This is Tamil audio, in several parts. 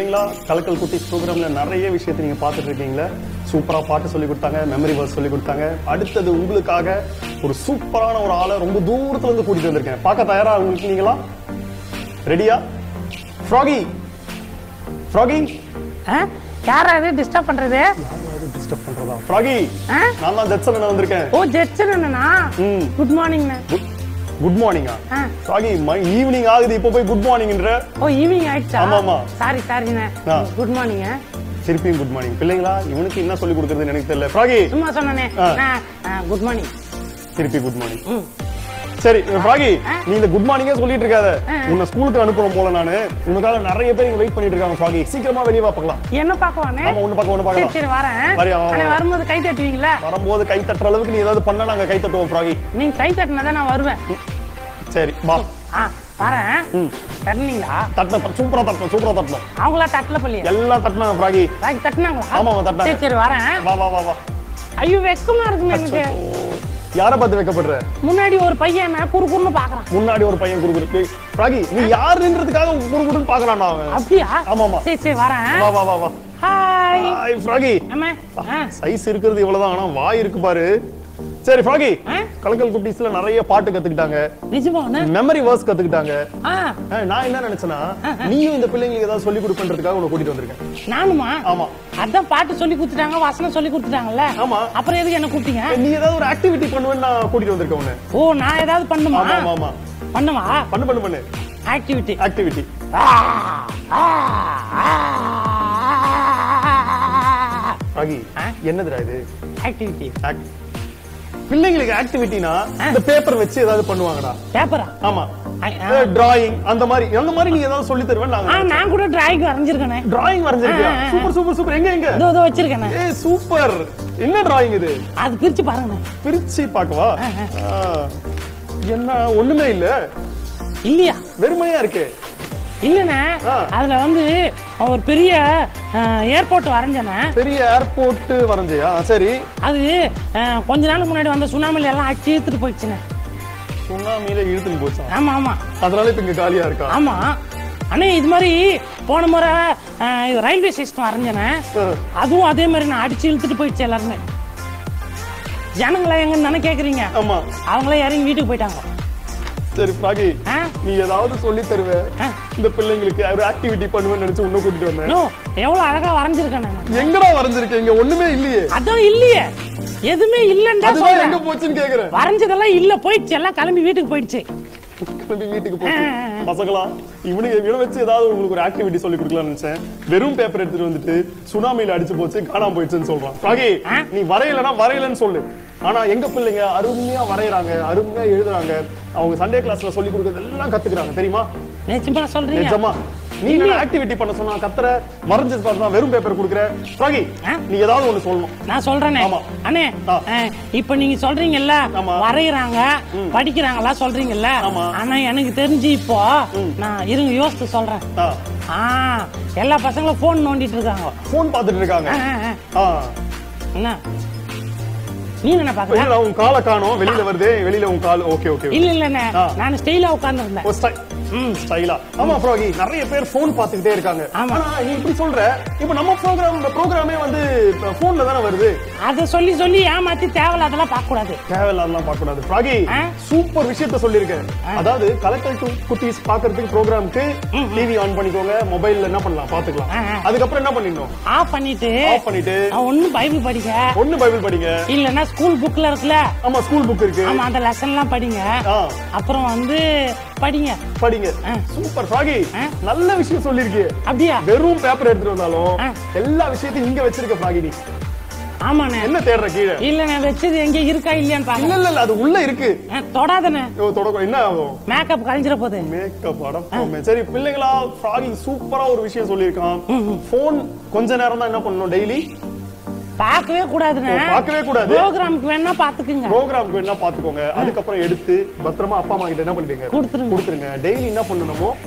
பிள்ளைங்களா கலக்கல் குட்டிஸ் ப்ரோக்ராம்ல நிறைய விஷயத்தை நீங்க பார்த்துட்டு இருக்கீங்களா சூப்பரா பாட்டு சொல்லி கொடுத்தாங்க மெமரி வேர்ஸ் சொல்லி கொடுத்தாங்க அடுத்தது உங்களுக்காக ஒரு சூப்பரான ஒரு ஆளை ரொம்ப தூரத்துல இருந்து கூட்டிட்டு வந்திருக்கேன் பார்க்க தயாரா உங்களுக்கு நீங்களா ரெடியா ஃப்ராகி ஃப்ராகி ஆ? யாரா இது டிஸ்டர்ப் பண்றது டிஸ்டர்ப் பண்றதா ஃப்ராகி ஆ? நான் தான் ஜெட்சன் வந்திருக்கேன் ஓ ஜெட்சன் அண்ணனா ம். குட் மார்னிங் குட் மார்னிங்கா ஆ. ஃப்ராகி ஈவினிங் ஆகுது இப்போ போய் குட் மார்னிங்ன்ற ஓ ஈவினிங் ஆயிடுச்சா ஆமா, ஆமா. சாரி சாரிண்ணே ஆ. குட் மார்னிங் திருப்பியும் குட் மார்னிங் பிள்ளைங்களா இவனுக்கு என்ன சொல்லி கொடுக்கறதுன்னு எனக்கு தெரியல ஃப்ராகி சும்மா சொன்னனே ஆ. குட் மார்னிங் திருப்பி குட் மார்னிங் ம். சரி ஃப்ராகி ஆ. நீ இந்த குட் மார்னிங்கே சொல்லிட்டு இருக்காத ஆ. உன்னை ஸ்கூலுக்கு அனுப்புறோம் போல நானு உனக்காக நிறைய பேர் இங்க வெயிட் பண்ணிட்டு இருக்காங்க ஃப்ராகி சீக்கிரமா வெளியே வா பார்க்கலாம் என்ன பாக்குவானே ஆமா ஒண்ணு பார்க்க ஒண்ணு சரி பார்க்கலாம் சரி வரேன் வரியா, வா, வா. அண்ணே, வரும்போது கை தட்டுவீங்களா வரும்போது கை தட்டுற அளவுக்கு நீ ஏதாவது பண்ணா நாங்க கை தட்டுவோம் ஃப்ராகி நீங்க கை தட்டினா நான் வருவேன் சரி வா ஆ வரேன் ம். தட்டினீங்களா தட்டின சூப்பரா தட்டணும் சூப்பரா தட்டணும் அவங்களா தட்டல பள்ளியா எல்லாம் தட்டினாங்க ஃப்ராகி ராக்கி தட்டினாங்களா ஆமா, ஆமா, தட்டினாங்க. சரி சரி வரேன் வா வா வா வா ஐயோ வெக்கமா இருக்குமே எனக்கு யார பார்த்து வைக்கப்படுற முன்னாடி ஒரு பையன் குறு குறுன்னு பாக்குறான் முன்னாடி ஒரு பையன் குறுகுறு ஃப்ராகி நீ யாருன்றதுக்காக குறுகுறுன்னு பாக்குறான்டா அவன் அப்படியா ஆமா, ஆமா. சரி சரி வரேன் வா வா வா வா ஹாய் ஹாய் ஃப்ராகி அம்மா ஆ சைஸ் இருக்கிறது இவ்வளவுதான் ஆனா வாய் இருக்கு பாரு சரி ஃப்ராகி ஆ? கலக்கல் குட்டீஸ்ல நிறைய பாட்டு கத்துக்கிட்டாங்க நிஜமாண்ணே மெமரி வேர்ஸ் கத்துக்கிட்டாங்க ஆ ஆ, நான் என்ன நினைச்சேன்னா நீயும் இந்த பிள்ளைங்களுக்கு ஏதாவது சொல்லி கொடுப்பன்றதுக்காக உன்னை கூட்டிட்டு வந்திருக்கேன் நானுமா ஆமா அதான் பாட்டு சொல்லி கொடுத்துட்டாங்க வசனம் சொல்லி கொடுத்துட்டாங்கல்ல ஆமா. அப்புறம் எதுக்கு என்ன கூப்பிட்டீங்க நீ ஏதாவது ஒரு ஆக்டிவிட்டி பண்ணுவேன்னு நான் கூட்டிட்டு வந்திருக்கேன் உன்னை ஓ நான் ஏதாவது பண்ணுமா ஆமா ஆமா ஆமா பண்ணுவா பண்ணு பண்ணு பண்ணு ஆக்டிவிட்டி ஆக்டிவிட்டி ஃப்ராகி ஆ? என்னதுடா இது ஆக்டிவிட்டி Act- பிள்ளைங்களுக்கு ஆக்டிவிட்டினா இந்த பேப்பர் வச்சு ஏதாவது பண்ணுவாங்கடா பேப்பரா ஆமா ஐ- ஆ. டிராயிங் அந்த மாதிரி அந்த மாதிரி நீ ஏதாவது சொல்லி தருவேன் ஆ நாங்க நான் கூட டிராயிங் வரைஞ்சிருக்கேனே டிராயிங் வரைஞ்சிருக்கியா ஆ, ஆ, ஆ. சூப்பர் சூப்பர் சூப்பர் எங்க எங்க இதோ இதோ வச்சிருக்கேனே ஏ சூப்பர் என்ன டிராயிங் இது அது பிரிச்சு பாருங்கண்ணே பிரிச்சு பார்க்கவா ஆ. என்ன ஒண்ணுமே இல்ல இல்லையா வெறுமையா இருக்கு இல்லண்ணே ஆ. அதுல வந்து ஒரு பெரிய ஏர்போர்ட் வரைஞ்சனே பெரிய ஏர்போர்ட் வரைஞ்சியா சரி அது ஆ, கொஞ்ச நாளுக்கு முன்னாடி வந்த சுனாமில எல்லாம் அடிச்சு எடுத்துட்டு போயிடுச்சுண்ணே சுனாமியில இழுத்துன்னு போச்சா ஆமா ஆமா அதனால இப்ப இங்க காலியா இருக்கா ஆமா அண்ணே இது மாதிரி போன முறை ஆ, இது ரயில்வே ஸ்டேஷன் வரைஞ்சனே ஆ. அதுவும் அதே மாதிரி நான் அடிச்சு இழுத்துட்டு போயிடுச்சு எல்லாருமே ஜனங்களா எங்கன்னு தானே கேக்குறீங்க ஆமா அவங்களே இறங்கி வீட்டுக்கு போயிட்டாங்க சரி பாகி ஆ? நீ ஏதாவது சொல்லி தருவ ஆ. இந்த பிள்ளைங்களுக்கு ஒரு ஆக்டிவிட்டி பண்ணுவேன்னு நினைச்சு உன்ன கூட்டிட்டு வந்தேன் நோ எவ்வளவு அழகா வரைஞ்சிருக்கேன் நான் எங்கடா வரைஞ்சிருக்க இங்க ஒண்ணுமே இல்லையே அதான் இல்லையே எதுவுமே இல்லன்னு தான் அதுதான் எங்க சொல்றேன் போச்சுன்னு கேக்குறேன் வரைஞ்சதெல்லாம் இல்ல போயிடுச்சு எல்லாம் கிளம்பி வீட்டுக்கு போயிடுச்சு கிளம்பி வீட்டுக்கு போச்சு பசங்களா இவனுக்கு இவனை வச்சு ஏதாவது உங்களுக்கு ஒரு ஆக்டிவிட்டி சொல்லி கொடுக்கலாம்னு நினைச்சேன் வெறும் பேப்பர் எடுத்துட்டு வந்துட்டு சுனாமியில அடிச்சு போச்சு காணாம போயிடுச்சுன்னு சொல்றான் ராகி ஆ? நீ வரையலனா வரையலன்னு சொல்லு ஆனா எங்க பிள்ளைங்க அருமையா வரையறாங்க அருமையா எழுதுறாங்க அவங்க சண்டே கிளாஸ்ல சொல்லி கொடுக்கறது எல்லாம் கத்துக்கிறாங்க தெரியுமா நிஜமா சொல்றீங்க நிஜமா நீ ஆக்டிவிட்டி பண்ண சொன்னா கத்துற வரைஞ்சது பார்த்தா வெறும் பேப்பர் கொடுக்குற ராகி ஆ? நீ ஏதாவது ஒண்ணு சொல்லணும் நான் சொல்றேனே ஆமா. அண்ணே ஆ. ஆ, இப்ப நீங்க சொல்றீங்கல்ல ஆமா. வரையறாங்க படிக்கிறாங்களா சொல்றீங்கல்ல ஆமா. ஆனா எனக்கு தெரிஞ்சு இப்போ நான் இருங்க யோசித்து சொல்றேன் ஆ ஆ எல்லா பசங்களும் போன் நோண்டிட்டு இருக்காங்க போன் பார்த்துட்டு இருக்காங்க ஆ, ஆ, ஆ. ஆ என்ன நீ என்ன பாக்குற வெளியில உன் காலை காணோம் வெளியில வருதே வெளியில உன் கால் ஓகே ஓகே இல்ல இல்லண்ணே ஆ. நான் ஸ்டைலா உட்கார்ந்து இருந்தேன் ஒரு ஸ்டை- ம், ஸ்டைலா ஆமா ஃப்ராகி நிறைய பேர் போன் பார்த்துக்கிட்டே இருக்காங்க ஆமா. ஆனா நீ இப்படி சொல்ற இப்போ நம்ம ப்ரோக்ராம் இந்த ப்ரோக்ராமே வந்து போன்ல தானே வருது அத சொல்லி சொல்லி ஏமாத்தி தேவையில்லாதெல்லாம் பார்க்க கூடாது தேவையில்லாமலாம் பார்க்க கூடாது ஃப்ராகி ஆ? சூப்பர் விஷயத்த சொல்லிருக்கேன் அதாவது கலக்கல் டு குட்டீஸ் பாக்குறதுக்கு ப்ரோக்ராம்க்கு டிவி ஆன் பண்ணிக்கோங்க மொபைல்ல என்ன பண்ணலாம் பாத்துக்கலாம் ஆ, ஆ. அதுக்கப்புறம் என்ன பண்ணிடணும் ஆஃப் பண்ணிட்டு ஆஃப் பண்ணிட்டு ஒண்ணு பைபிள் படிங்க ஒண்ணு பைபிள் படிங்க இல்லன்னா ஸ்கூல் புக்ல இருக்குல்ல ஆமா ஸ்கூல் புக் இருக்கு ஆமா அந்த லெசன் எல்லாம் படிங்க ஆ அப்புறம் வந்து படிங்க படிங்க ஆ. சூப்பர் ஃப்ராகி ஆ. நல்ல விஷயம் சொல்லிருக்கே அப்படியா வெறும் பேப்பர் எடுத்துட்டு வந்தாலும் ஆ. எல்லா விஷயத்தையும் இங்க வச்சிருக்க ஃப்ராகி நீ ஆமாண்ணே என்ன தேடுற கீழே இல்ல நான் வச்சது எங்க இருக்கா இல்லையான்னு இல்ல பாருங்க இல்ல இல்ல அது உள்ள இருக்கு தொடாதண்ணே ஓ, தொடக்கம் என்ன ஆகும் மேக்கப் கழிஞ்சிட போகுது மேக்கப் அடம் சரி பிள்ளைங்களா ஃப்ராகி சூப்பரா ஒரு விஷயம் சொல்லியிருக்கான் போன் கொஞ்ச நேரம் தான் என்ன பண்ணணும் டெய்லி பார்க்கவே கூடாதுண்ணே ஓ, பார்க்கவே கூடாது. ப்ரோக்ராமுக்கு வேணா பாத்துக்குங்க ப்ரோக்ராம்க்கு என்ன பாத்துக்கோங்க அதுக்கப்புறம் எடுத்து பத்திரமா அப்பா அம்மா கிட்ட என்ன பண்ணிடுங்க கொடுத்துருங்க. கொடுத்துருங்க டெய்லி என்ன பண்ணணுமோ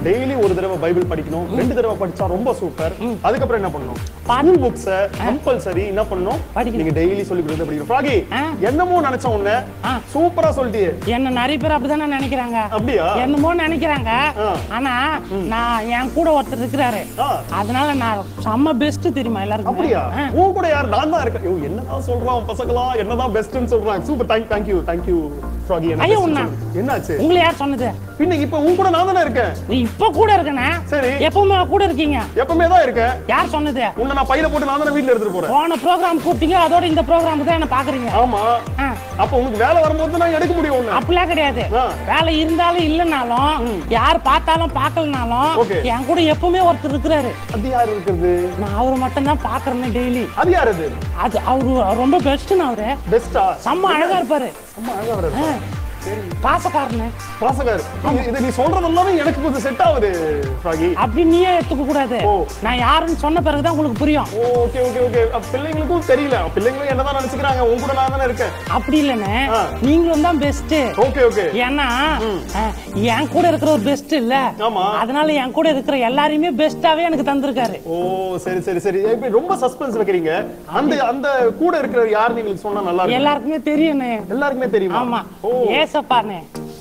டெய்லி ஒரு தடவை பைபிள் படிக்கணும் ரெண்டு தடவை படிச்சா ரொம்ப சூப்பர் அதுக்கப்புறம் என்ன பண்ணணும் பாரு. ஸ்கூல் புக்ஸ கம்பல்சரி என்ன பண்ணணும் படிக்கணும். நீங்க டெய்லி சொல்லி கொடுத்து படிக்கணும் ஃப்ராகி ஆ. என்னமோ நினைச்ச உடனே ஆ. சூப்பரா சொல்லிட்டியே என்ன நிறைய பேர் அப்படிதானே நினைக்கிறாங்க அப்படியா என்னமோ நினைக்கிறாங்க ஆ. ஆனா நான் என் கூட ஒருத்தர் இருக்கிறாரு ஆ. அதனால நான் செம்ம பெஸ்ட் தெரியுமா எல்லாருக்கும் அப்படியா உன் கூட யார் நான் தான் இருக்கேன் ஐயோ, என்னதான் சொல்றான் பசங்களா என்னதான் பெஸ்ட்னு சொல்றான் super thank thank you thank you Froggy என்ன ஐயோ, best உன்னை. சொல்லு. என்னாச்சு உங்களை யார் சொன்னது பின்ன இப்ப உன் கூட நான் தானே இருக்கேன் நீ இப்ப கூட இருக்கனே சரி. எப்பவுமே கூட இருக்கீங்க எப்பவுமே தான் இருக்கேன் யார் சொன்னது உன்னை நான் பையில போட்டு நான் தானே வீட்ல எடுத்துட்டு போறேன் போன ப்ரோக்ராம் கூப்பிட்டீங்க அதோட இந்த ப்ரோக்ராம் தான் என்ன பாக்குறீங்க ஆமா ஆ. அப்ப உனக்கு வேலை வரும்போது நான் எடுக்க முடியும் உன்னை அப்படிலாம் கிடையாது ஆ. வேலை இருந்தாலும் இல்லைனாலும் யார் பார்த்தாலும் பார்க்கலனாலும் Okay. என் கூட எப்பவுமே ஒருத்தர் இருக்கிறாரு அது யார் இருக்கிறது நான் அவரை மட்டும் தான் பாக்குறேன் டெய்லி அது யார் அது அது அவரு ரொம்ப பெஸ்ட்னு அவரு பெஸ்டா செம்ம அழகா இருப்பாரு அம்மா அழகா வர்றாரு சரி பாசக்காரனு பாசகார் இது- இது நீ சொல்றது எல்லாமே எனக்கு கொஞ்சம் செட் ஆகுது ஃப்ராகி அப்படி நீயே எடுத்துக்க கூடாது ஓ. நான் யாருன்னு சொன்ன பிறகுதான் உங்களுக்கு புரியும் ஓகே ஓகே ஓகே பிள்ளைங்களுக்கும் தெரியல பிள்ளைங்களும் என்னதான் நினைச்சுக்கிறாங்க உன் கூட நான் தானே இருக்கேன் அப்படி இல்லைன்னு ஆ. நீங்களும் தான் பெஸ்ட் ஓகே ஓகே ஏன்னா அஹ், என் கூட இருக்கிற ஒரு பெஸ்ட் இல்ல ஆமா. அதனால என் கூட இருக்கிற எல்லாரையுமே பெஸ்டாவே எனக்கு தந்திருக்காரு ஓ சரி சரி சரி இப்ப ரொம்ப சஸ்பென்ஸ் வைக்கிறீங்க அந்த அந்த கூட இருக்கிற யாருன்னு எங்களுக்கு சொன்னா நல்லா இருக்கும் எல்லாருக்குமே தெரியும்னே எல்லாருக்குமே தெரியுமா ஆமா ஓ ஏசப்பானே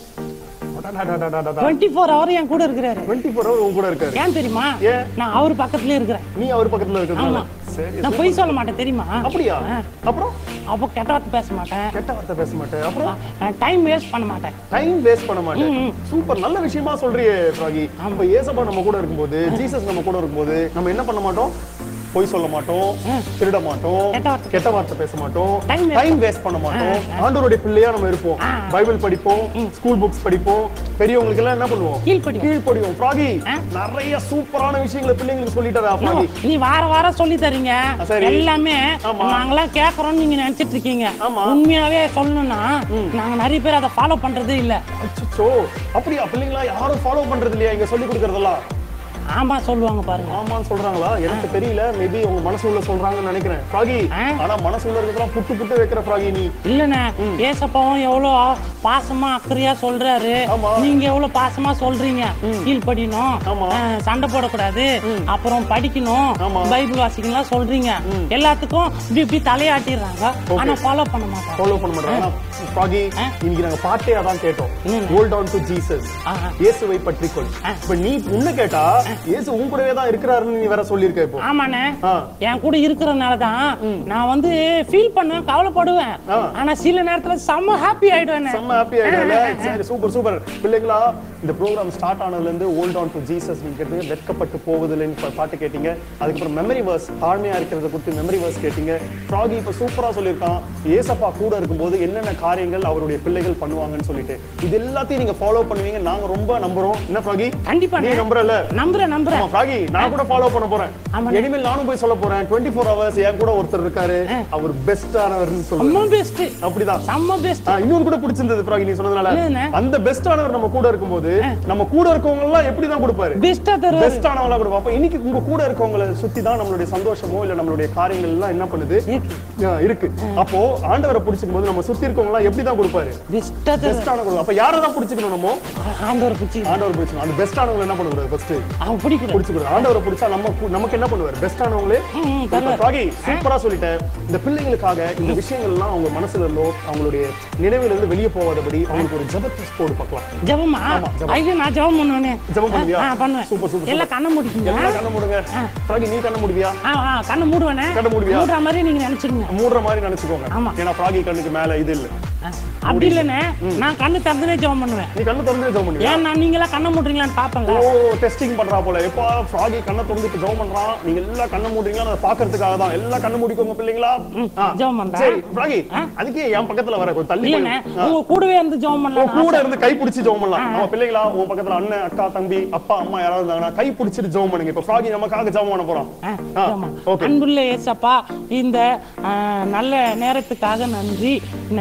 டுவெண்ட்டி ஃபோர் ஹவர் என் கூட இருக்கிறாரு டுவெண்ட்டி ஃபோர் ஹவர் உன் கூட இருக்காரு ஏன் தெரியுமா ஏன்? நான் அவர் பக்கத்துலயே இருக்கிறேன் நீ அவர் பக்கத்துல இருக்கிறதுனால ஆமா சரி நான் பொய் சொல்ல மாட்டேன் தெரியுமா அப்படியா ஆ. அப்புறம் அப்போ கெட்ட வார்த்தை பேச மாட்டேன் கெட்ட வார்த்தை பேச மாட்டேன் அப்புறம் டைம் வேஸ்ட் பண்ண மாட்டேன் டைம் வேஸ்ட் பண்ண மாட்டேன் சூப்பர் நல்ல விஷயமா சொல்றியே ஃப்ராகி நம்ம ஏசப்பா நம்ம கூட இருக்கும்போது ஜீசஸ் நம்ம கூட இருக்கும்போது நம்ம என்ன பண்ண மாட்டோம் பொய் சொல்ல மாட்டோம் திருட மாட்டோம் கெட்ட வார்த்தை. கெட்ட வார்த்தை பேச மாட்டோம் Time waste டைம் வேஸ்ட் பண்ண மாட்டோம் ஆண்டவருடைய பிள்ளையா நம்ம இருப்போம் ஆ. பைபிள் படிப்போம் ஸ்கூல் புக்ஸ் படிப்போம் பெரியவங்களுக்கு எல்லாம் என்ன பண்ணுவோம் கீழ்ப்படிவோம். கீழ்ப்படிவோம் ஃப்ராகி ஆ. நிறைய சூப்பரான விஷயங்களை பிள்ளைங்களுக்கு சொல்லிட்டாரா ஃப்ராகி நீ வார வாரம் சொல்லி தரீங்க சரி. எல்லாமே ஆமா. நாங்களாம் கேக்குறோம்னு நீங்க நினைச்சிட்டு இருக்கீங்க ஆமா. உண்மையாவே சொல்லணும்னா நாங்க நிறைய பேர் அதை ஃபாலோ பண்றதே இல்ல அச்சோ அப்படியா பிள்ளைங்களா யாரும் ஃபாலோ பண்றது இல்லையா இங்க சொல்லி கொடுக்கறதெல்லாம் ஆமா சொல்லுவாங்க பாருங்க ஆமான்னு சொல்றாங்களா எனக்கு தெரியல மேபி உங்க மனசுள்ள சொல்றாங்கன்னு நினைக்கிறேன் ஃப்ராகி ஆ. ஆனா மனசுள்ள இருக்கிறதெல்லாம் புட்டு புட்டு வைக்கிற ஃப்ராகி நீ இல்லண்ணே ஏசப்பாவும் எவ்வளவு பாசமா அக்கறையா சொல்றாரு ஆமா. நீங்க எவ்வளவு பாசமா சொல்றீங்க கீழ்படியணும் ஆமா. அஹ், சண்டை போடக்கூடாது அப்புறம் படிக்கணும் ஆமா. பைபிள் வாசிக்கலாம் சொல்றீங்க எல்லாத்துக்கும் இப்படி இப்படி தலையாட்டிடுறாங்க ஆனா ஃபாலோ பண்ண மாட்டாங்க ஃபாலோ பண்ண மாட்டாங்க ஆனா ஃப்ராகி இன்னைக்கு நாங்க பாட்டே அதான் கேட்டோம் என்னென்ன? ஹோல்ட் ஆன் டு ஜீசஸ் ஆஹா. இயேசுவை பற்றிக்கொள் இப்ப நீ உன்ன கேட்டா இயேசு உன் கூடவே தான் இருக்கிறாருன்னு நீ வேற சொல்லியிருக்க இப்போ ஆமாண்ணே ஆ. என் கூட இருக்கிறனாலதான் நான் வந்து ஃபீல் பண்ணுவேன் கவலைப்படுவேன் ஆ. ஆனா சில நேரத்துல செம்ம ஹாப்பி ஆயிடுவேன் செம்ம ஹாப்பி ஆயிடும்ல சரி சூப்பர் சூப்பர் பிள்ளைங்களா இந்த ப்ரோக்ராம் ஸ்டார்ட் ஆனதுல இருந்து ஹோல்ட் ஆன் டு ஜீசஸ் நீங்க கேட்டீங்க வெட்கப்பட்டு போவதில்லைன்னு பா- பாட்டு கேட்டீங்க அதுக்கப்புறம் மெமரி வர்ஸ் தாழ்மையா இருக்கிறத குறித்து மெமரி வர்ஸ் கேட்டீங்க ஃப்ராகி இப்ப சூப்பரா சொல்லியிருக்கான் ஏசப்பா கூட இருக்கும்போது என்னென்ன காரியங்கள் அவருடைய பிள்ளைகள் பண்ணுவாங்கன்னு சொல்லிட்டு இது எல்லாத்தையும் நீங்க ஃபாலோ பண்ணுவீங்க நாங்க ரொம்ப நம்புறோம் என்ன ஃப்ராகி கண்டிப்பா நீ நம்புறல நம்புறேன் நம்புறேன் ஆமா ஃப்ராகி நான் கூட ஃபாலோ பண்ண போறேன் ஆமாண்ணே. இனிமேல் நானும் போய் சொல்ல போறேன் 24 ஃபோர் ஹவர்ஸ் என் கூட ஒருத்தர் இருக்காரு அவர் பெஸ்டானவர்னு சொல்லுவேன் செம்ம பெஸ்ட் அப்படிதான் செம்ம பெஸ்ட் ஆ, இன்னொரு கூட பிடிச்சிருந்தது ஃப்ராகி நீ சொன்னதுனால என்னண்ணே? அந்த பெஸ்டானவர் நம்ம கூட இருக்கும்போது நம்ம கூட இருக்கவங்க எல்லாம் எப்படி தான் கொடுப்பாரு பெஸ்டா தருவாரு பெஸ்டானவங்களா கொடுப்பா அப்ப இன்னைக்கு உங்க கூட இருக்கவங்கள சுத்தி தான் நம்மளுடைய சந்தோஷமோ இல்ல நம்மளுடைய காரியங்கள் எல்லாம் என்ன பண்ணுது இருக்கு. ஆ, இருக்கு அப்போ ஆண்டவரை பிடிச்சிக்கும் போது நம்ம சுத்தி இருக்கவங்க எல்லாம் எப்படி தான் கொடுப்பாரு பெஸ்டா தருவாரு பெஸ்டான கொடுப்பா அப்ப யாரை தான் பிடிச்சிக்கணும் நம்ம ஆண்டவர் பிடிச்சி ஆண்டவர் பிடிச்சிக்கணும் அந்த பெஸ்டானவங்களை என்ன பண்ணக்கூடாது ஃபர்ஸ்ட் அவன் பிடிக்கணும் பிடிச்சிக்கணும் ஆண்டவரை பிடிச்சா நம்ம கு- நமக்கு என்ன பண்ணுவார் பெஸ்டானவங்களே ம், ம், தருவார். ஃப்ராகி சூப்பரா சொல்லிட்டேன் இந்த பிள்ளைங்களுக்காக இந்த விஷயங்கள் எல்லாம் அவங்க மனசுல இருந்தோ அவங்களுடைய நினைவுல இருந்து வெளியே போகாதபடி அவங்களுக்கு ஒரு ஜெபத்தை போடு பார்க்கலாம் ஜெபமா ஜெபம். ஐயோ நான் ஜெபம் பண்ணுவேனே ஜெபம் பண்ணுவியா? ஆ, பண்ணுவேன் சூப்பர், சூப்பர், எல்லாம் கண்ணை முடிக்குங்க எல்லாம் கண்ண மூடுங்க ஃப்ராகி நீ கண்ண மூடுவியா ஆ ஆ கண்ணை மூடுவேனே கண்ணை மூடுவியா? மூடுற மாதிரி நீங்க நினைச்சிருங்க மூடுற மாதிரி நினைச்சுக்கோங்க ஆமா. ஏன்னா ஃப்ராகி கண்ணுக்கு மேல இது இல்ல ஆ, அப்படி இல்லைண்ணே நான் கண்ணு திறந்துனே ஜெபம் பண்ணுவேன் நீ கண்ணை திறந்து ஜெபம் பண்ணுவியா ஏன் நான் நீங்களா கண்ணை மூடுறீங்களான்னு பாப்பேங்க ஓ டெஸ்டிங் பண்றா போல எப்பா ஃப்ராகி கண்ணை திறந்து இப்ப ஜெபம் பண்றான் நீங்க எல்லாம் கண்ணை மூடுறீங்களா அதை பாக்குறதுக்காக தான் எல்லாம் கண்ணை மூடிக்கோங்க பிள்ளைங்களா ஆ. ஜெபம் பண்றேன். சரி ஃப்ராகி அதுக்கே என் பக்கத்துல வர கொஞ்சம் தள்ளி இல்லைண்ணே போய். உங்க கூடவே இருந்து ஜெபம் உன் பண்ணலாம் கூட இருந்து கை பிடிச்சு ஜெபம் பண்ணலாம் நம்ம பிள்ளைங்களா உன் பக்கத்துல அண்ணன் அக்கா தம்பி அப்பா அம்மா யாராவது இருந்தாங்கன்னா கை பிடிச்சிட்டு ஜெபம் பண்ணுங்க இப்ப ஃப்ராகி நமக்காக ஜெபம் பண்ண போறோம் ஆ, ஆ, ஜெபம். ஓகே அன்புள்ள ஏசப்பா இந்த ஆ, நல்ல நேரத்துக்காக நன்றி நிஜமாவே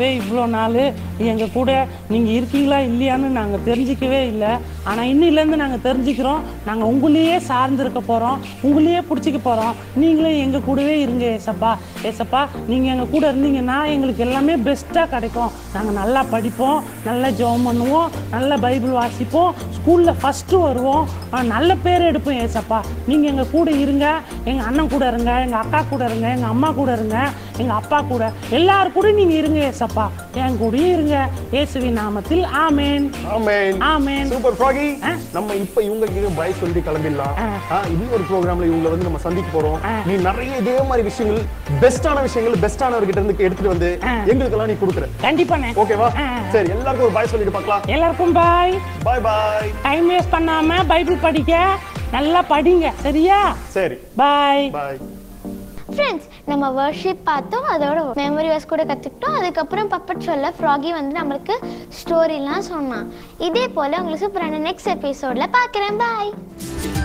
இவ்வளோ நாள் எங்கள் கூட நீங்கள் இருக்கீங்களா இல்லையான்னு நாங்கள் தெரிஞ்சிக்கவே இல்லை ஆனால் இன்னிலேருந்து நாங்கள் தெரிஞ்சுக்கிறோம் நாங்கள் உங்களையே சார்ந்திருக்க போகிறோம் உங்களையே பிடிச்சிக்க போகிறோம் நீங்களும் எங்கள் கூடவே இருங்க ஏசப்பா ஏசப்பா நீங்கள் எங்கள் கூட இருந்தீங்கன்னா எங்களுக்கு எல்லாமே பெஸ்ட்டாக கிடைக்கும் நாங்கள் நல்லா படிப்போம் நல்லா ஜெபம் பண்ணுவோம் நல்ல பைபிள் வாசிப்போம் ஸ்கூலில் ஃபஸ்ட்டு வருவோம் ஆ, நல்ல பேர் எடுப்போம் ஏசப்பா நீங்கள் எங்கள் கூட இருங்க எங்கள் அண்ணன் கூட இருங்க எங்கள் அக்கா கூட இருங்க எங்கள் அம்மா கூட இருங்க எங்கள் அப்பா கூட எல்லார் கூட நீங்கள் இருங்க ஏசப்பா என் கூடயே இருங்க இயேசுவின் நாமத்தில் ஆமேன் ஆமென் ஆமேன் சூப்பர் ஃப்ராகி நம்ம இப்ப இவங்க கிட்ட பை சொல்லி கிளம்பிடலாம் ஆ, இன்னொரு ப்ரோக்ராம்ல இவங்களை வந்து நம்ம சந்திக்க போறோம் நீ நிறைய இதே மாதிரி விஷயங்கள் பெஸ்டான விஷயங்கள் பெஸ்டானவர்கிட்ட இருந்து எடுத்துட்டு வந்து எங்களுக்கெல்லாம் நீ கொடுக்குற கண்டிப்பாண்ணே ஓகேவா ஆ. சரி எல்லாருக்கும் ஒரு பாய் சொல்லிட்டு பார்க்கலாம் எல்லாருக்கும் bye bye bye time waste பண்ணாம பைபிள் படிக்க நல்லா படிங்க சரியா சரி பாய் பாய் ஃப்ரெண்ட்ஸ் நம்ம வர்ஷிப் பார்த்தோம் அதோட மெமரி வர்ஸ் கூட கற்றுக்கிட்டோம் அதுக்கப்புறம் பப்பட் சொல்ல ஃப்ராகி வந்து நம்மளுக்கு ஸ்டோரிலாம் சொன்னான் இதே போல் உங்களுக்கு சூப்பரான நெக்ஸ்ட் எபிசோடில் பார்க்குறேன் பாய்